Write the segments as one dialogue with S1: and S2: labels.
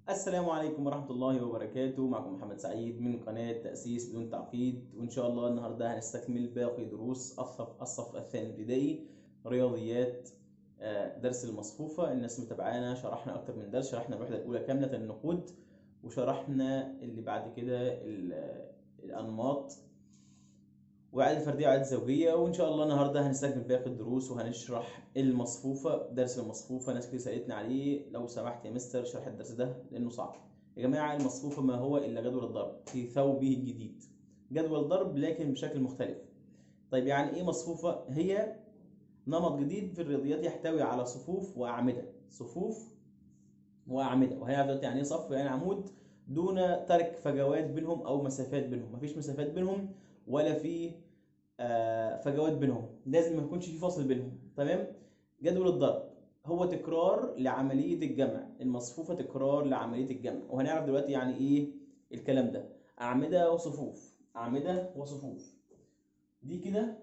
S1: السلام عليكم ورحمة الله وبركاته معكم محمد سعيد من قناة تأسيس بدون تعقيد وإن شاء الله النهاردة هنستكمل باقي دروس الصف, الصف الثاني الابتدائي رياضيات آه، درس المصفوفة الناس متابعانا شرحنا أكتر من درس شرحنا الوحدة الأولى كاملة النقود وشرحنا اللي بعد كده ال- الأنماط وعدد فردية وعدد زوجية وإن شاء الله النهاردة هنستكمل باقي الدروس وهنشرح المصفوفة درس المصفوفة ناس كتير سألتني عليه لو سمحت يا مستر شرح الدرس ده لأنه صعب يا جماعة المصفوفة ما هو إلا جدول الضرب في ثوبه الجديد جدول ضرب لكن بشكل مختلف طيب يعني إيه مصفوفة؟ هي نمط جديد في الرياضيات يحتوي على صفوف وأعمدة صفوف وأعمدة وهيعرف دلوقتي يعني إيه صف يعني عمود دون ترك فجوات بينهم أو مسافات بينهم مفيش مسافات بينهم ولا في آه، فجوات بينهم لازم ما يكونش في فاصل بينهم تمام جدول الضرب هو تكرار لعملية الجمع المصفوفة تكرار لعملية الجمع وهنعرف دلوقتي يعني ايه الكلام ده أعمدة وصفوف أعمدة وصفوف دي كده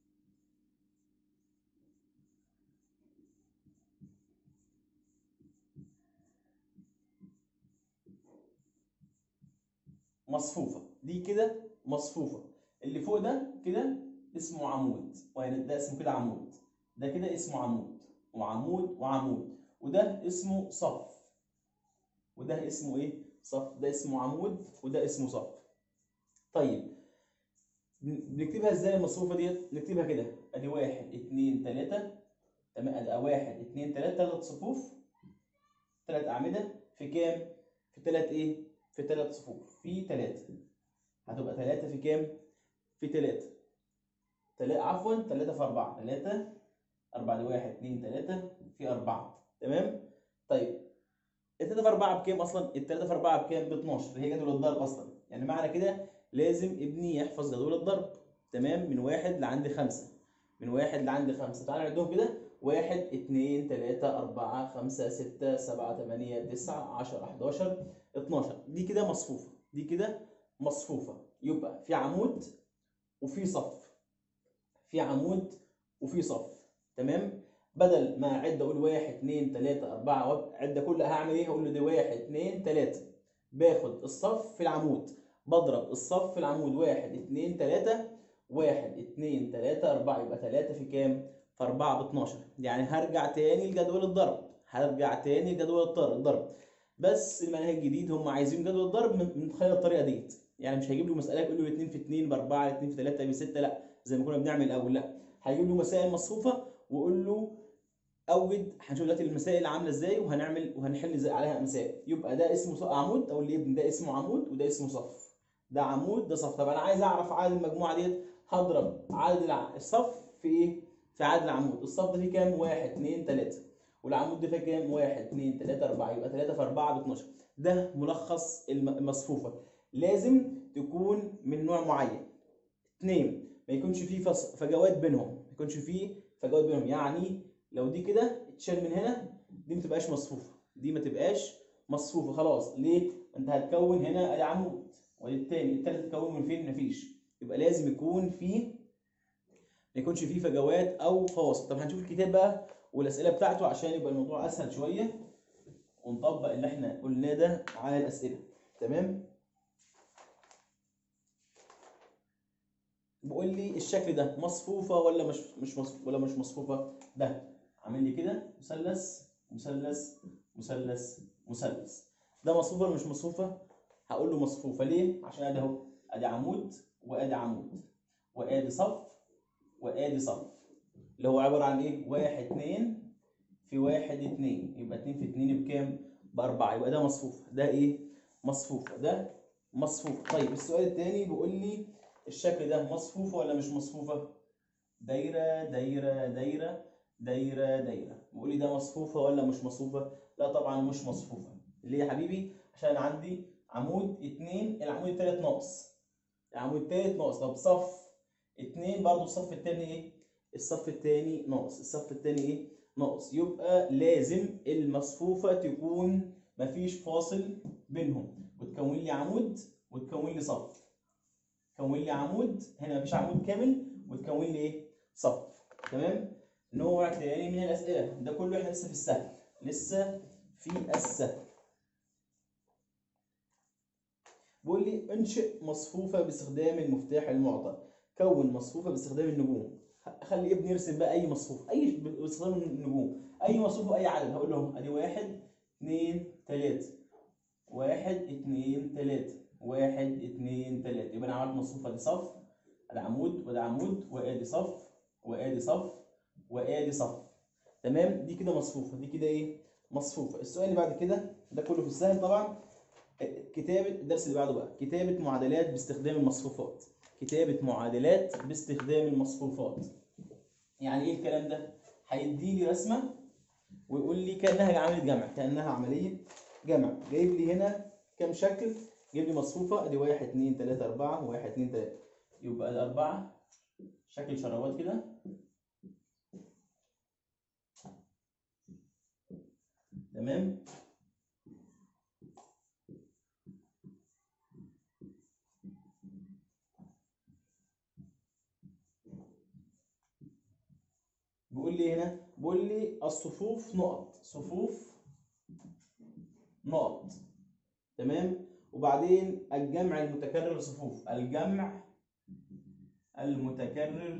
S1: مصفوفة دي كده مصفوفة اللي فوق ده كده اسمه عمود وهنا ده اسمه كده عمود ده كده اسمه عمود وعمود وعمود وده اسمه صف وده اسمه ايه صف ده اسمه عمود وده اسمه صف طيب بن- بنكتبها ازاي المصفوفه ديت نكتبها كده ادي واحد اتنين تلاته تمام ادي واحد اتنين تلاته تلات صفوف تلات اعمده في كام في تلات ايه في تلات صفوف في تلاته هتبقى تلاته في كام في تلاته تلا عفوا تلاته في اربعه تلاته اربعه دي واحد اتنين تلاته في اربعه تمام طيب التلاته في اربعه بكام اصلا التلاته في اربعه بكام ب 12 هي جدول الضرب اصلا يعني معنى كده لازم ابني يحفظ جدول الضرب تمام من واحد لعند خمسة من واحد لعند خمسة تعالى نعدهم كده واحد اتنين تلاتة أربعة خمسة ستة سبعة تمانية تسعة عشرة حداشر اتناشر دي كده مصفوفة دي كده مصفوفة يبقى في عمود وفي صف في عمود وفي صف تمام بدل ما اعد اقول واحد اتنين تلاتة أربعة وأعد كلها هعمل ايه؟ هقول له دي واحد اتنين تلاتة باخد الصف في العمود بضرب الصف في العمود واحد اتنين تلاتة واحد اتنين تلاتة أربعة يبقى تلاتة في كام؟ في أربعة ب 12 يعني هرجع تاني لجدول الضرب هرجع تاني لجدول الضرب الضرب بس المنهج الجديد هم عايزين جدول الضرب من من خلال الطريقة ديت يعني مش هيجيب له مسألة يقول له 2 في 2 ب 4 2 في 3 ب 6 لا زي ما كنا بنعمل الأول لا هيجيب له مسائل مصفوفة ويقول له أوجد هنشوف دلوقتي المسائل عاملة ازاي وهنعمل وهنحل ازاي عليها مسائل يبقى ده اسمه ص- عمود أو اللي ابن ده اسمه عمود وده اسمه صف ده عمود ده صف طب انا عايز اعرف عدد المجموعه ديت هضرب عدد الع- الصف في ايه في عدد العمود الصف ده فيه كام واحد اتنين تلاته والعمود ده فيه كام واحد اتنين تلاته اربعه يبقى تلاته في اربعه ب 12 ده ملخص الم- المصفوفه لازم تكون من نوع معين اتنين ما يكونش فيه فص- فجوات بينهم ما يكونش فيه فجوات بينهم يعني لو دي كده اتشال من هنا دي ما تبقاش مصفوفه دي ما تبقاش مصفوفه خلاص ليه انت هتكون هنا ادي عمود والتاني التالت اتكون من فين مفيش يبقى لازم يكون في ما يكونش فيه فجوات او فواصل طب هنشوف الكتاب بقى والاسئله بتاعته عشان يبقى الموضوع اسهل شويه ونطبق اللي احنا قلناه ده على الاسئله تمام بيقول لي الشكل ده مصفوفه ولا مش مش مصف ولا مش مصفوفه ده عامل لي كده مثلث مثلث مثلث مثلث ده مصفوفه ولا مش مصفوفه هقول له مصفوفه ليه عشان ادي اهو ادي عمود وادي عمود وادي صف وادي صف اللي هو عباره عن ايه واحد اتنين في واحد اتنين يبقى اتنين في اتنين بكام باربعه يبقى ده مصفوفه ده ايه مصفوفه ده مصفوفه طيب السؤال التاني بيقول لي الشكل ده مصفوفه ولا مش مصفوفه دايره دايره دايره دايره دايره بيقول لي ده مصفوفه ولا مش مصفوفه لا طبعا مش مصفوفه ليه يا حبيبي عشان عندي عمود اتنين العمود التالت ناقص العمود التالت ناقص طب صف اتنين برضو الصف التاني ايه الصف التاني ناقص الصف التاني ايه ناقص يبقى لازم المصفوفة تكون مفيش فاصل بينهم وتكون لي عمود وتكون لي صف تكون لي عمود هنا مفيش عمود كامل وتكون لي ايه صف تمام نوع تاني من الاسئله ده كله احنا لسه في السهل لسه في السهل بيقول لي انشئ مصفوفه باستخدام المفتاح المعطى كون مصفوفه باستخدام النجوم خلي ابني يرسم بقى اي مصفوف اي باستخدام النجوم اي مصفوف اي عدد هقول لهم ادي واحد اثنين ثلاثه واحد اثنين ثلاثه واحد اثنين ثلاثه يبقى انا عملت مصفوفه دي صف ادي عمود وادي عمود وادي صف وادي صف وادي صف تمام دي كده مصفوفه دي كده ايه مصفوفه السؤال اللي بعد كده ده كله في السهل طبعا كتابه الدرس اللي بعده بقى كتابه معادلات باستخدام المصفوفات كتابه معادلات باستخدام المصفوفات يعني ايه الكلام ده هيدي لي رسمه ويقول لي كانها عمليه جمع كانها عمليه جمع جايب لي هنا كام شكل جايب لي مصفوفه ادي 1 2 3 4 1 2 3 يبقى الاربعه شكل شرابات كده تمام بيقول لي هنا بيقول لي الصفوف نقط صفوف نقط تمام وبعدين الجمع المتكرر صفوف الجمع المتكرر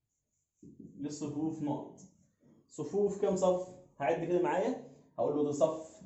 S1: للصفوف نقط صفوف كام صف هعد كده معايا هقول له ده صف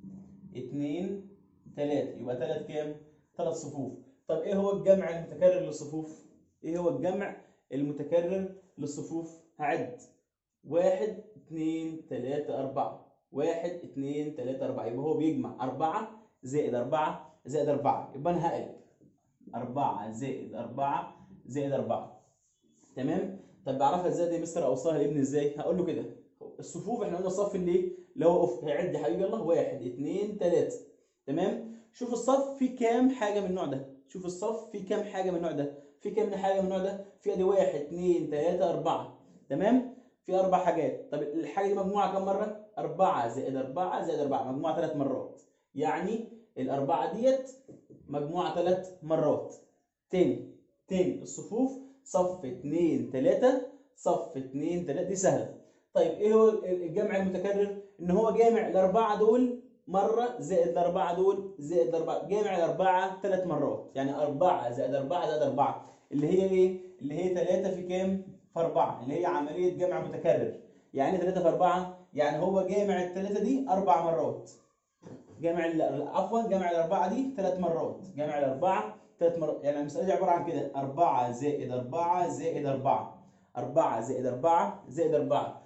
S1: اتنين تلاتة يبقى تلات كام تلات صفوف طب ايه هو الجمع المتكرر للصفوف ايه هو الجمع المتكرر للصفوف هعد واحد اتنين تلاتة أربعة واحد اتنين تلاتة أربعة يبقى هو بيجمع أربعة زائد أربعة زائد أربعة يبقى أنا هقلب أربعة زائد أربعة زائد أربعة تمام طب بعرفها ازاي دي مستر اوصلها لابني ازاي هقول له كده الصفوف احنا قلنا الصف اللي ايه اللي هو أف... هيعد يا حبيبي يلا واحد اتنين تلاته تمام شوف الصف فيه كام حاجه من النوع ده شوف الصف فيه كام حاجه من النوع ده في كام حاجه من النوع ده في ادي واحد اتنين تلاته اربعه تمام في اربع حاجات طب الحاجه دي مجموعه كام مره أربعة زائد أربعة زائد أربعة مجموعة ثلاث مرات يعني الأربعة ديت مجموعة ثلاث مرات تاني تاني الصفوف صف اتنين تلاتة صف اتنين تلاتة دي سهلة طيب ايه هو الجمع المتكرر ان هو جامع الاربعة دول مرة زائد الاربعة دول زائد الاربعة جامع الاربعة ثلاث مرات يعني اربعة زائد اربعة زائد اربعة اللي هي ايه اللي هي تلاتة في كام في اربعة اللي هي عملية جمع متكرر يعني تلاتة في اربعة يعني هو جامع الثلاثة دي اربع مرات جامع ال- عفوا جامع الاربعة دي ثلاث مرات جامع الاربعة ثلاث مرات يعني المسألة دي عبارة عن كده أربعة زائد أربعة زائد أربعة أربعة زائد أربعة زائد أربعة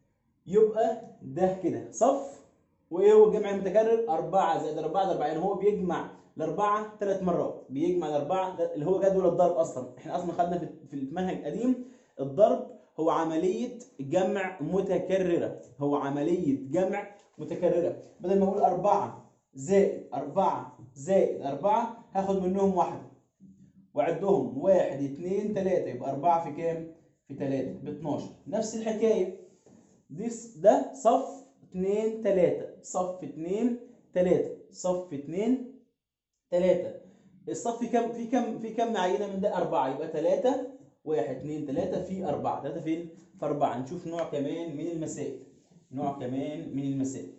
S1: يبقى ده كده صف وإيه هو الجمع المتكرر؟ أربعة زائد أربعة زائد أربعة يعني هو بيجمع الأربعة ثلاث مرات بيجمع الأربعة ده اللي هو جدول الضرب أصلا إحنا أصلا خدنا في في المنهج القديم الضرب هو عملية جمع متكررة هو عملية جمع متكررة بدل ما أقول أربعة زائد أربعة زائد أربعة هاخد منهم واحدة وعدهم واحد اتنين تلاتة يبقى أربعة في كام؟ في تلاتة ب 12 نفس الحكاية دي ص- ده صف اتنين تلاتة صف اتنين تلاتة صف اتنين تلاتة الصف في كام في كام في كام عينة من ده أربعة يبقى تلاتة واحد اتنين تلاتة في أربعة تلاتة فين؟ في أربعة نشوف نوع كمان من المسائل نوع كمان من المسائل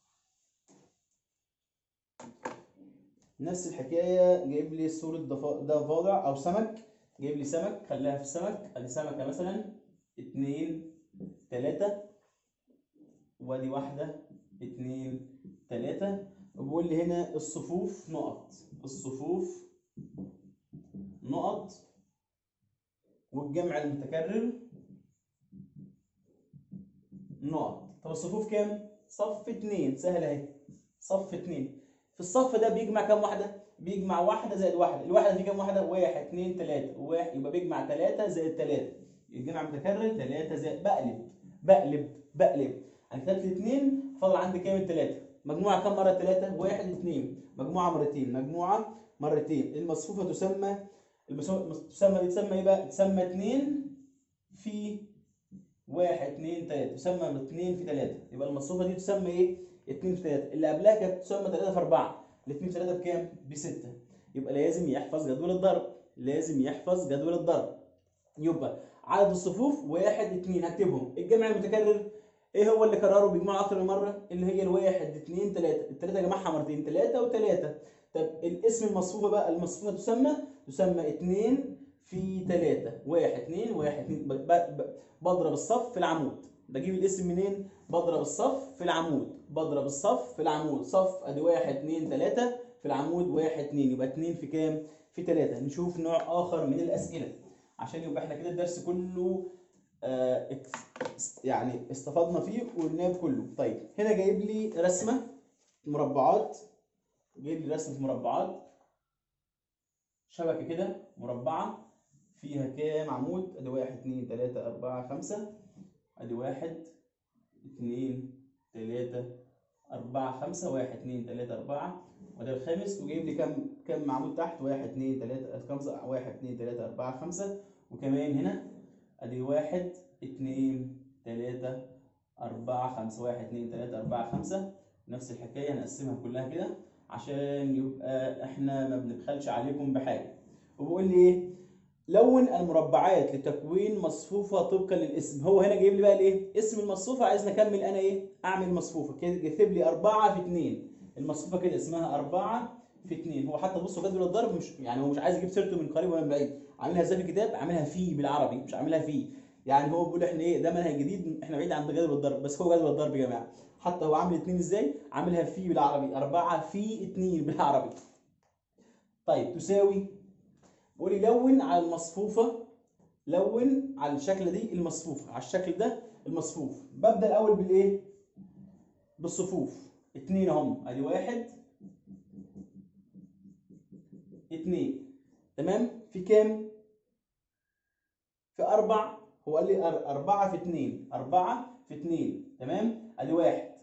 S1: نفس الحكايه جايب لي صوره ضفا- ضفادع او سمك جايب لي سمك خليها في السمك ادي سمكه مثلا اتنين تلاته وادي واحده اتنين تلاته وبيقول لي هنا الصفوف نقط الصفوف نقط والجمع المتكرر نقط طب الصفوف كام؟ صف اتنين سهله اهي صف اتنين في الصف ده بيجمع كام واحدة؟ بيجمع واحدة زائد واحدة، الواحدة دي كام واحدة؟ واحد اتنين تلاتة، واحد يبقى بيجمع تلاتة زائد تلاتة، الجمع متكرر تلاتة زائد بقلب بقلب بقلب، أنا كتبت اتنين فضل عندي كام التلاتة؟ مجموعة كام مرة التلاتة؟ واحد اتنين، مجموعة مرتين، مجموعة مرتين، المصفوفة تسمى المصفوفة تسمى دي تسمى ايه بقى؟ تسمى اتنين في واحد اتنين تلاتة، تسمى اتنين في تلاتة، يبقى المصفوفة دي تسمى ايه؟ 2 في 3 اللي قبلها كانت تسمى 3 في 4 الاثنين في 3 بكام؟ ب 6 يبقى لازم يحفظ جدول الضرب لازم يحفظ جدول الضرب يبقى عدد الصفوف 1 2 هكتبهم الجمع المتكرر ايه هو اللي كرره بيجمعه اكتر من مره اللي هي الواحد اتنين تلاته التلاته جمعها مرتين تلاته وتلاته طب الاسم المصفوفه بقى المصفوفه تسمى تسمى اتنين في تلاته واحد اتنين واحد اتنين ب- ب- ب- بضرب الصف في العمود بجيب الاسم منين بضرب الصف في العمود بضرب الصف في العمود صف ادي واحد اتنين تلاته في العمود واحد اتنين يبقى اتنين في كام في تلاته نشوف نوع اخر من الاسئله عشان يبقى احنا كده الدرس كله آه اكس- يعني استفدنا فيه وقلناه كله طيب هنا جايب لي رسمه مربعات جايب لي رسمه مربعات شبكه كده مربعه فيها كام عمود ادي واحد اتنين تلاته اربعه خمسه ادي واحد اتنين تلاته اربعه خمسه واحد اتنين تلاته اربعه وده الخامس وجايب لي كام كام عمود تحت واحد اتنين تلاته خمسه واحد اتنين تلاته اربعه خمسه وكمان هنا ادي واحد اتنين تلاتة أربعة خمسة واحد اتنين تلاتة أربعة خمسة نفس الحكاية هنقسمها كلها كده عشان يبقى احنا ما بنبخلش عليكم بحاجة وبيقول لي ايه لون المربعات لتكوين مصفوفة طبقا للاسم هو هنا جايب لي بقى الايه اسم المصفوفة عايز نكمل انا ايه اعمل مصفوفة كده كاتب لي أربعة في اتنين المصفوفة كده اسمها أربعة في اتنين هو حتى بصوا جدول الضرب مش يعني هو مش عايز يجيب سيرته من قريب ولا من بعيد عاملها ازاي في الكتاب عاملها فيه بالعربي مش عاملها فيه يعني هو بيقول احنا ايه ده منهج جديد احنا بعيد عن جدول الضرب بس هو جدول الضرب يا جماعه حتى هو عامل اتنين ازاي عاملها فيه بالعربي أربعة في اتنين بالعربي طيب تساوي بيقول لي لون على المصفوفة لون على الشكل دي المصفوفة على الشكل ده المصفوف ببدأ الأول بالإيه؟ بالصفوف اتنين اهم ادي واحد اتنين تمام في كام؟ في أربع هو قال لي أر- أربعة في اتنين أربعة في اتنين تمام؟ ادي واحد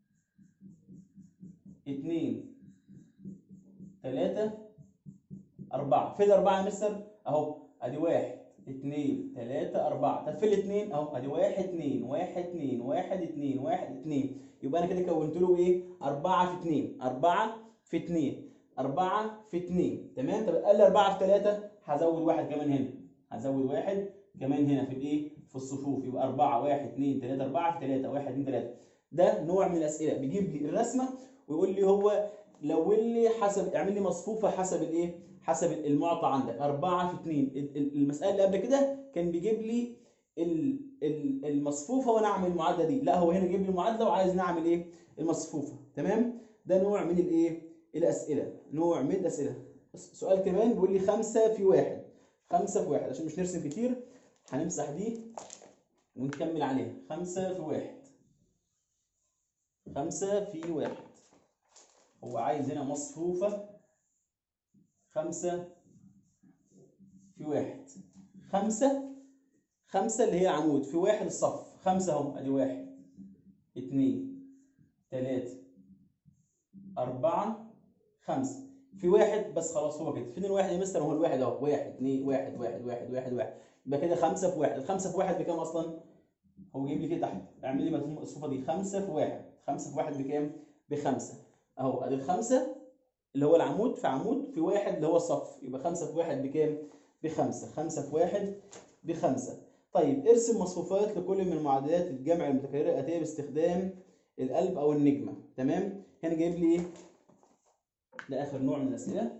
S1: اتنين تلاتة أربعة فين الأربعة يا مستر؟ أهو أدي واحد اتنين تلاتة أربعة طب فين الاتنين؟ أهو أدي واحد اتنين واحد اتنين واحد اتنين واحد اتنين يبقى أنا كده كونت له إيه؟ أربعة في اتنين أربعة في اتنين أربعة في اتنين تمام؟ طب قال لي أربعة في تلاتة هزود واحد كمان هنا هزود واحد كمان هنا في الإيه؟ في الصفوف يبقى أربعة واحد اتنين تلاتة أربعة في تلاتة واحد اتنين تلاتة ده نوع من الأسئلة بيجيب لي الرسمة ويقول لي هو لون لي حسب اعمل لي مصفوفه حسب الايه؟ حسب المعطى عندك 4 في 2 ال- ال- المساله اللي قبل كده كان بيجيب لي ال- ال- المصفوفه وانا اعمل المعادله دي لا هو هنا جايب لي المعادله وعايز نعمل ايه؟ المصفوفه تمام؟ ده نوع من الايه؟ الاسئله نوع من الاسئله س- سؤال كمان بيقول لي 5 في 1 5 في 1 عشان مش نرسم كتير هنمسح دي ونكمل عليها 5 في 1 5 في 1 هو عايز هنا مصفوفة خمسة في واحد خمسة خمسة اللي هي عمود في واحد الصف خمسة اهو ادي واحد اتنين تلاتة أربعة خمسة في واحد بس خلاص هو كده فين الواحد يا مستر هو الواحد اهو واحد اتنين واحد واحد واحد واحد واحد يبقى كده خمسة في واحد الخمسة في واحد بكام أصلا؟ هو جايب لي كده تحت اعمل لي الصفة دي خمسة في واحد خمسة في واحد بكام؟ بخمسة اهو ادي الخمسة اللي هو العمود في عمود في واحد اللي هو الصف يبقى خمسة في واحد بكام؟ بخمسة خمسة في واحد بخمسة طيب ارسم مصفوفات لكل من معادلات الجمع المتكررة الآتية باستخدام القلب أو النجمة تمام؟ هنا جايب لي إيه؟ ده آخر نوع من الأسئلة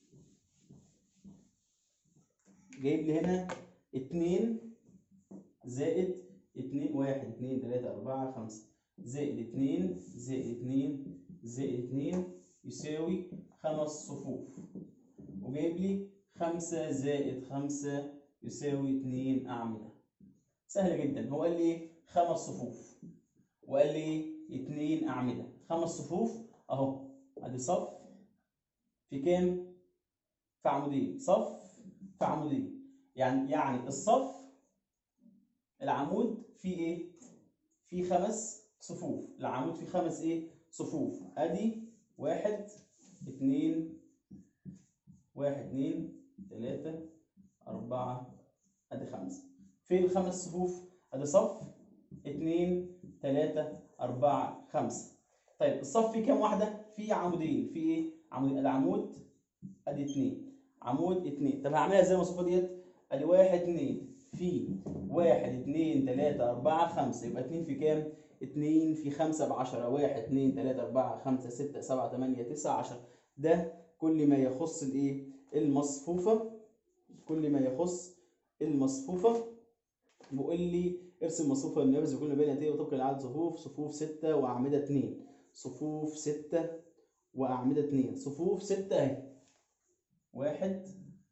S1: جايب لي هنا اتنين زائد اتنين واحد اتنين تلاتة أربعة خمسة زائد اتنين زائد اتنين زائد اتنين يساوي خمس صفوف وجايب لي خمسة زائد خمسة يساوي اتنين أعمدة سهلة جدا هو قال لي إيه؟ خمس صفوف وقال لي إيه؟ اتنين أعمدة خمس صفوف أهو أدي صف في كام؟ في عمودين صف في عمودين يعني يعني الصف العمود فيه ايه؟ فيه خمس صفوف العمود فيه خمس ايه؟ صفوف ادي واحد اتنين واحد اتنين تلاتة أربعة ادي خمسة فين الخمس صفوف؟ ادي صف اتنين تلاتة أربعة خمسة طيب الصف فيه كام واحدة؟ فيه عمودين فيه ايه؟ عمودين ادي عمود ادي اتنين عمود اتنين طب هعملها ازاي المصفوفة ديت؟ ادي واحد اتنين في واحد اتنين تلاتة أربعة خمسة يبقى اتنين في كام؟ اتنين في خمسة بعشرة واحد اتنين تلاتة أربعة خمسة ستة سبعة تمانية تسعة عشرة ده كل ما يخص الإيه المصفوفة كل ما يخص المصفوفة بيقول لي ارسم مصفوفة النبذ بكل بين يديه وطبق العدد صفوف صفوف ستة وأعمدة اتنين صفوف ستة وأعمدة اتنين صفوف ستة أهي واحد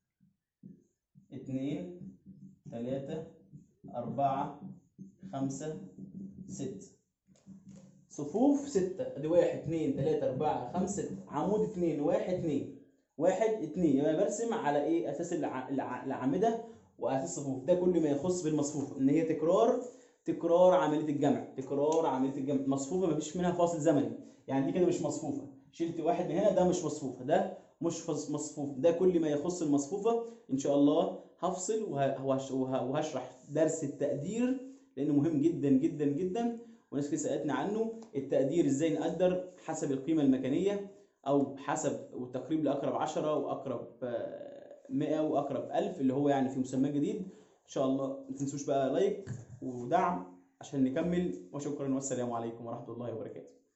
S1: اتنين تلاتة أربعة خمسة ستة صفوف ستة ادي واحد اتنين تلاتة أربعة خمسة ستة عمود اتنين واحد اتنين واحد اتنين يبقى برسم على ايه أساس الع... الع... الأعمدة وأساس الصفوف ده كل ما يخص بالمصفوفة إن هي تكرار تكرار عملية الجمع تكرار عملية الجمع مصفوفة مفيش منها فاصل زمني يعني دي كده مش مصفوفة شلت واحد من هنا ده مش مصفوفة ده مش فص- مصفوف ده كل ما يخص المصفوفة إن شاء الله هفصل وه... وهش... وه... وهشرح درس التقدير لأنه مهم جدا جدا جدا وناس كتير سألتني عنه التقدير ازاي نقدر حسب القيمة المكانية أو حسب والتقريب لأقرب عشرة وأقرب آه، مئة وأقرب ألف اللي هو يعني في مسمى جديد إن شاء الله ما تنسوش بقى لايك ودعم عشان نكمل وشكرا والسلام عليكم ورحمة الله وبركاته